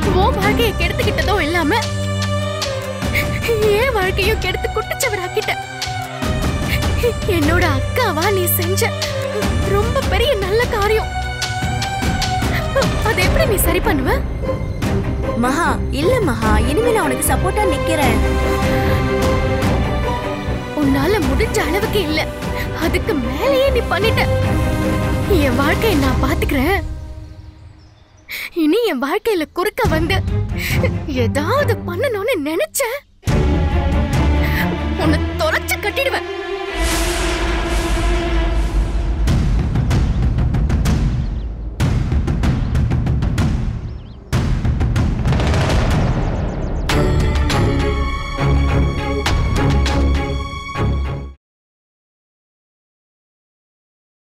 உன் வாழ்க்கையை கெடுத்துக்கிட்டதும் இல்லாம என் வாழ்க்கையும் கெடுத்து குட்டிச்சவராக்கிட்ட என்னோட அக்காவா நீ செஞ்ச ரொம்ப பெரிய நல்ல காரியம் அதை எப்படி நீ சரி பண்ணுவ மகா இல்ல மகா இனிமே நான் உனக்கு சப்போர்ட்டா நிக்கிறேன் உன்னால முடிஞ்ச அளவுக்கு இல்ல அதுக்கு மேலேயே நீ பண்ணிட்ட என் வாழ்க்கையை நான் பாத்துக்கிறேன் இனி என் வாழ்க்கையில குறுக்க வந்து ஏதாவது பண்ணணும்னு நினைச்ச உன்னை தொலைச்சு கட்டிடுவேன்